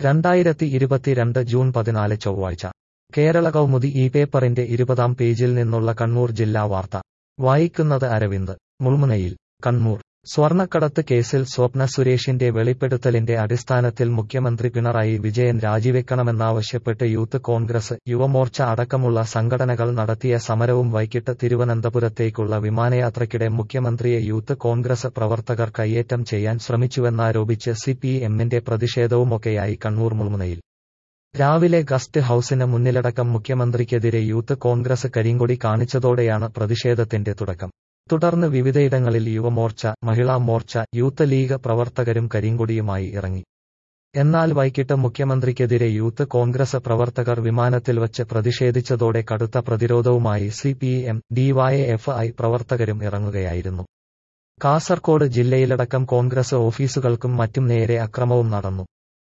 രണ്ടായിരത്തി ഇരുപത്തിരണ്ട് ജൂൺ പതിനാല് ചൊവ്വാഴ്ച കേരള കൗമുദി ഈ പേപ്പറിന്റെ ഇരുപതാം പേജിൽ നിന്നുള്ള കണ്ണൂർ ജില്ലാ വാർത്ത വായിക്കുന്നത് അരവിന്ദ് മുൾമുനയിൽ കണ്ണൂർ സ്വർണക്കടത്ത് കേസിൽ സ്വപ്ന സുരേഷിന്റെ വെളിപ്പെടുത്തലിന്റെ അടിസ്ഥാനത്തിൽ മുഖ്യമന്ത്രി പിണറായി വിജയൻ രാജിവെക്കണമെന്നാവശ്യപ്പെട്ട് യൂത്ത് കോൺഗ്രസ് യുവമോർച്ച അടക്കമുള്ള സംഘടനകൾ നടത്തിയ സമരവും വൈകിട്ട് തിരുവനന്തപുരത്തേക്കുള്ള വിമാനയാത്രയ്ക്കിടെ മുഖ്യമന്ത്രിയെ യൂത്ത് കോൺഗ്രസ് പ്രവർത്തകർ കയ്യേറ്റം ചെയ്യാൻ ശ്രമിച്ചുവെന്നാരോപിച്ച് സി പി എമ്മിന്റെ പ്രതിഷേധവുമൊക്കെയായി കണ്ണൂർ മുൾമുനയിൽ രാവിലെ ഗസ്റ്റ് ഹൌസിന് മുന്നിലടക്കം മുഖ്യമന്ത്രിക്കെതിരെ യൂത്ത് കോൺഗ്രസ് കരിങ്കൊടി കാണിച്ചതോടെയാണ് പ്രതിഷേധത്തിന്റെ തുടക്കം തുടർന്ന് വിവിധയിടങ്ങളിൽ യുവമോർച്ച മഹിളാ മോർച്ച യൂത്ത് ലീഗ് പ്രവർത്തകരും കരിങ്കൊടിയുമായി ഇറങ്ങി എന്നാൽ വൈകിട്ട് മുഖ്യമന്ത്രിക്കെതിരെ യൂത്ത് കോൺഗ്രസ് പ്രവർത്തകർ വിമാനത്തിൽ വച്ച് പ്രതിഷേധിച്ചതോടെ കടുത്ത പ്രതിരോധവുമായി സി പി എം ഡിവൈഎഫ്ഐ പ്രവർത്തകരും ഇറങ്ങുകയായിരുന്നു കാസർകോട് ജില്ലയിലടക്കം കോൺഗ്രസ് ഓഫീസുകൾക്കും മറ്റും നേരെ അക്രമവും നടന്നു